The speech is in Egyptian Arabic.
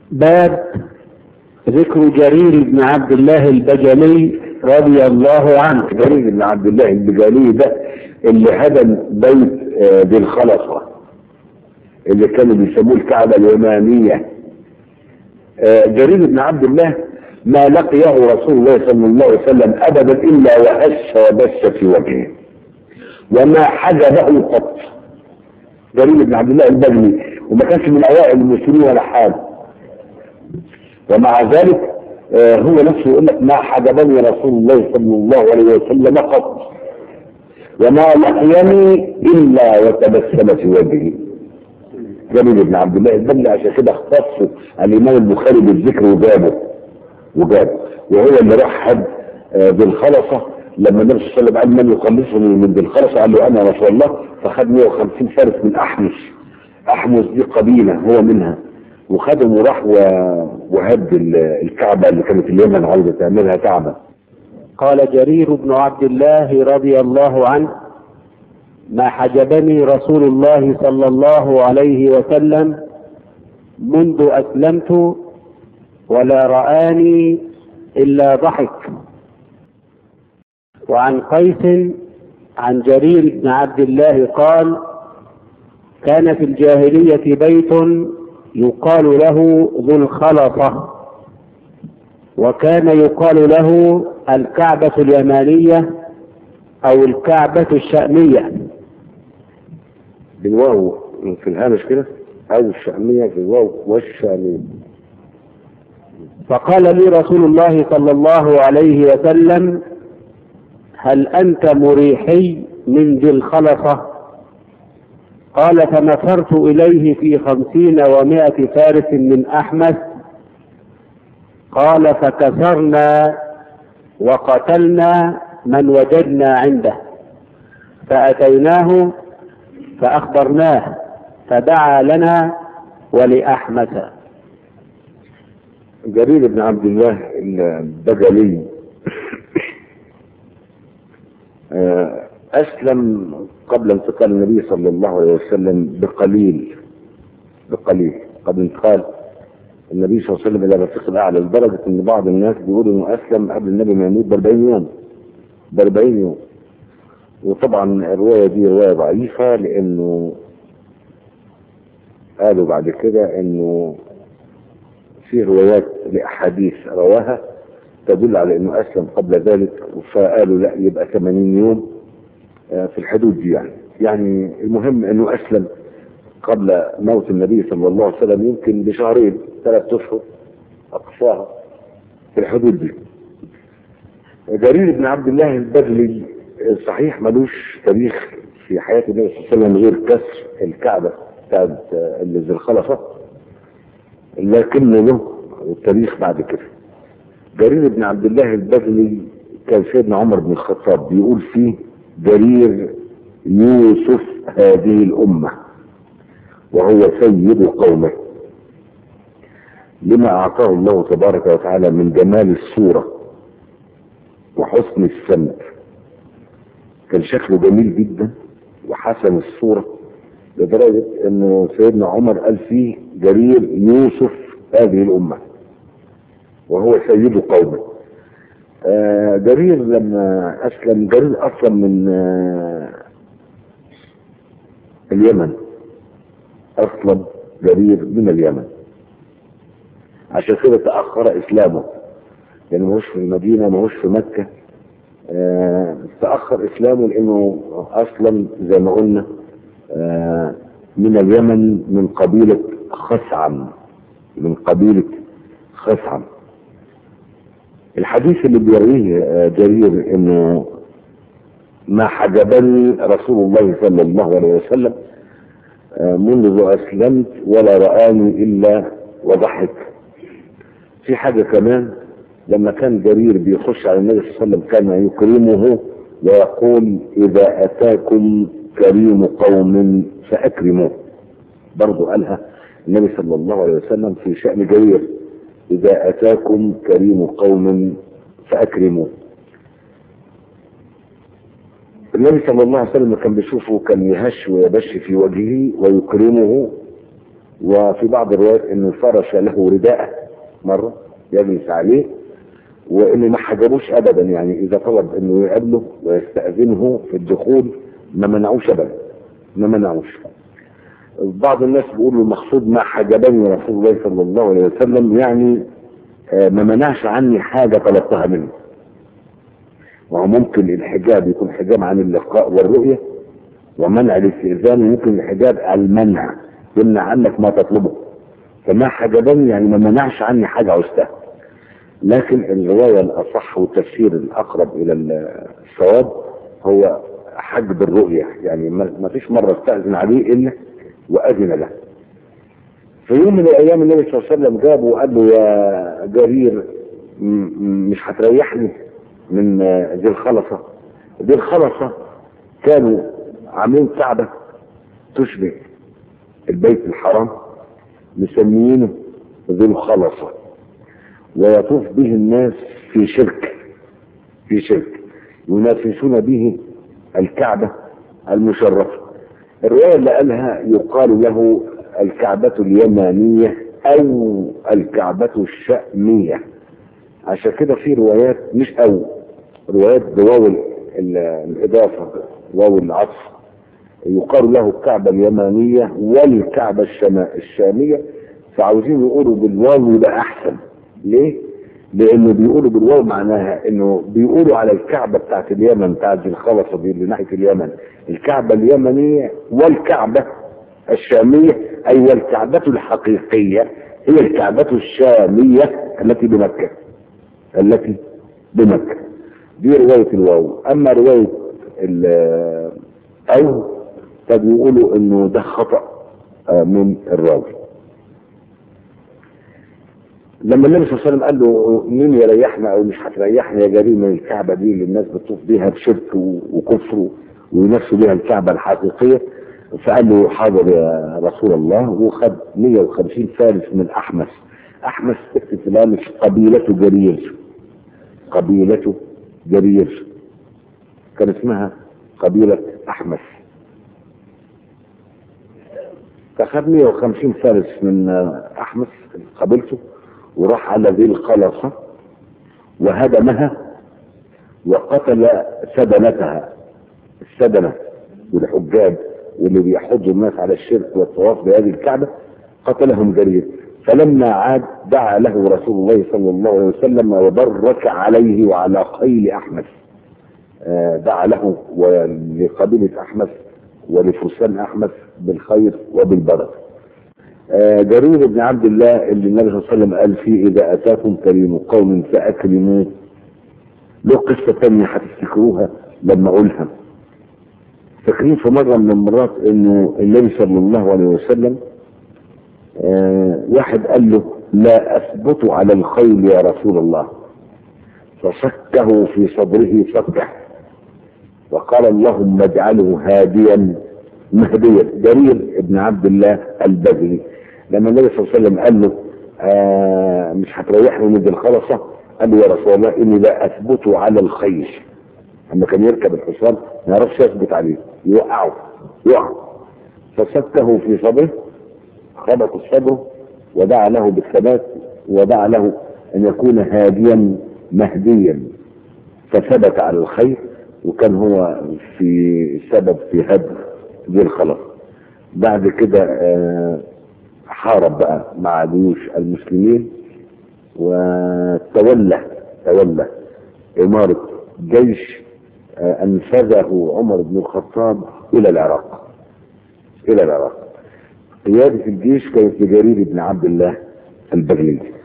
باب ذكر جرير بن عبد الله البجلي رضي الله عنه جرير بن عبد الله البجالي ده اللي هدم بيت آه، ذي الخلصة اللي كانوا بيسموه الكعبة اليمانية آه، جرير بن عبد الله ما لقيه رسول الله صلى الله عليه وسلم ابدا الا وهش وبش في وجهه وما حجبه قط جرير بن عبد الله البجلي وما كانش من اوائل المسلمين ولا حاجه ومع ذلك آه، هو نفسه يقول لك ما حجبني رسول الله صلى الله عليه وسلم قط وما لقيني الا وتبسم في وجهي جرير بن عبد الله البجلي عشان كده اختصه الامام البخاري بالذكر وجابه وجابه وهو اللي رحب آه، بالخلصه لما النبي صلى الله عليه وسلم قال من يخلصني من ذي الخلصه قال له انا رسول الله فخد 150 فارس من احمس احمس دي قبيله هو منها وخدهم وراح و- وهد ال- الكعبه اللي كانت اليمن عاوزه تعملها كعبه قال جرير بن عبد الله رضي الله عنه ما حجبني رسول الله صلى الله عليه وسلم منذ أسلمت ولا رآني إلا ضحك وعن قيس عن جرير بن عبد الله قال كان في الجاهلية بيت يقال له ذو الخلطة وكان يقال له الكعبة اليمانية أو الكعبة الشأمية بالواو في الهامش كده او الشاميه في الواو والشاميه فقال لي رسول الله صلى الله عليه وسلم هل أنت مريحي من ذي الخلصة قال فنفرت إليه في خمسين ومائة فارس من أحمس قال فكسرنا وقتلنا من وجدنا عنده فأتيناه فأخبرناه فدعا لنا ولأحمس جرير بن عبد الله البجلي آه، أسلم قبل انتقال النبي صلى الله عليه وسلم بقليل بقليل قبل انتقال النبي صلى الله عليه وسلم إلى الرفيق الأعلى لدرجة إن بعض الناس بيقولوا إنه أسلم قبل النبي ما يموت ب 40 يوم ب 40 يوم وطبعا الرواية دي رواية ضعيفة لأنه قالوا بعد كده إنه في روايات لأحاديث رواها تدل على انه اسلم قبل ذلك فقالوا لا يبقى 80 يوم آه، في الحدود دي يعني يعني المهم انه اسلم قبل موت النبي صلى الله عليه وسلم يمكن بشهرين ثلاث اشهر اقصاها في الحدود دي جرير بن عبد الله البجلي صحيح ملوش تاريخ في حياة النبي صلى الله عليه وسلم غير كسر الكعبة بتاعت آه، اللي ذي الخلفة لكن له التاريخ بعد كده جرير بن عبد الله البجلي كان سيدنا عمر بن الخطاب بيقول فيه جرير يوسف هذه الأمة وهو سيد قومه لما أعطاه الله تبارك وتعالى من جمال الصورة وحسن السمت كان شكله جميل جدا وحسن الصورة لدرجة انه سيدنا عمر قال فيه جرير يوسف هذه الامة وهو سيد قومه آه جرير لما اسلم جرير اصلا من آه اليمن اصلا جرير من اليمن عشان كده تأخر اسلامه يعني ماهوش في المدينة ماهوش في مكة آه تأخر اسلامه لانه اصلا زي ما قلنا آه من اليمن من قبيلة خثعم من قبيلة خثعم الحديث اللي بيرويه آه، جرير انه ما حجبني رسول الله صلى الله عليه وسلم آه، منذ اسلمت ولا رآني الا وضحك في حاجة كمان لما كان جرير بيخش على النبي صلى الله عليه وسلم كان يكرمه ويقول اذا اتاكم كريم قوم فاكرموه برضو قالها النبي صلى الله عليه وسلم في شأن جرير إذا أتاكم كريم قوم فأكرموه النبي صلى الله عليه وسلم كان بيشوفه كان يهش ويبش في وجهه ويكرمه وفي بعض الروايات انه فرش له رداء مرة يجلس عليه وانه ما حجبوش ابدا يعني اذا طلب انه يقابله ويستأذنه في الدخول ما منعوش ابدا ما منعوش بعض الناس بيقولوا المقصود ما حجبني رسول الله صلى الله عليه وسلم يعني آه، ما منعش عني حاجة طلبتها منه وهو ممكن الحجاب يكون حجاب عن اللقاء والرؤية ومنع الاستئذان وممكن الحجاب على المنع يمنع عنك ما تطلبه فما حجبني يعني ما منعش عني حاجة عوزتها لكن الرواية الأصح والتفسير الأقرب إلى الصواب هو حجب الرؤية يعني ما ما فيش مرة استأذن عليه إلا وأذن له في يوم من الأيام النبي صلى الله عليه وسلم جابه وقال له يا جرير م- م- مش هتريحني من آه، ذي الخلصة ذي الخلصة كانوا عاملين كعبة تشبه البيت الحرام مسميينه ذي الخلصة ويطوف به الناس في شرك في شرك ينافسون به الكعبة المشرفة الرواية اللي قالها يقال له الكعبة اليمانية أو الكعبة الشأمية عشان كده في روايات مش أو روايات بواو ال- ال- الإضافة واو العطف يقال له الكعبة اليمانية والكعبة الشما- الشامية فعاوزين يقولوا بالواو يبقى أحسن ليه؟ لأنه بيقولوا بالواو معناها إنه بيقولوا على الكعبة بتاعت اليمن بتاعت ذي الخلصة دي اللي ناحية اليمن الكعبة اليمنية والكعبة الشامية أي والكعبة الحقيقية هي الكعبة الشامية التي بمكة التي بمكة دي رواية الواو أما رواية ال- أو فبيقولوا إنه ده خطأ آه، من الراوي لما النبي صلى الله عليه وسلم قال له مين يريحنا او مش هتريحنا يا جرير من الكعبه دي اللي الناس بتطوف بيها بشرك و- وكفر وينافسوا بيها الكعبه الحقيقيه فقال له حاضر يا رسول الله وخد 150 فارس من احمس احمس استفلام قبيله جرير قبيله جرير كان اسمها قبيله احمس فخد 150 فارس من احمس قبيلته وراح على ذي الخلصة وهدمها وقتل سدنتها السدنة والحجاج واللي بيحضوا الناس على الشرك والطواف بهذه الكعبة قتلهم جرير فلما عاد دعا له رسول الله صلى الله عليه وسلم وبرك عليه وعلى خيل أحمس آه، دعا له ولقبيلة أحمس ولفرسان أحمس بالخير وبالبركة آه، جرير بن عبد الله اللي النبي صلى الله عليه وسلم قال فيه إذا أتاكم كريم قوم فأكرموه له قصة تانية هتفتكروها لما أقولها فاكرين في مرة من المرات إنه النبي صلى الله عليه وسلم آه، واحد قال له لا أثبت على الخيل يا رسول الله فصكه في صدره صكه وقال اللهم اجعله هاديا مهديا جرير ابن عبد الله البجلي لما النبي صلى الله عليه وسلم قال له آه مش هتريحني من ذي الخلصة قال له يا رسول الله اني لا اثبت على الخيل لما كان يركب الحصان ما يعرفش يثبت عليه يوقعه يقع فسكه في صدره خبط صدره ودعا له بالثبات ودعا له ان يكون هاديا مهديا فثبت على الخير وكان هو في سبب في هدم ذي الخلق بعد كده آه، حارب بقى مع جيوش المسلمين وتولى تولى إمارة جيش آه، أنفذه عمر بن الخطاب إلى العراق إلى العراق قيادة الجيش كانت لجرير بن عبد الله البغلي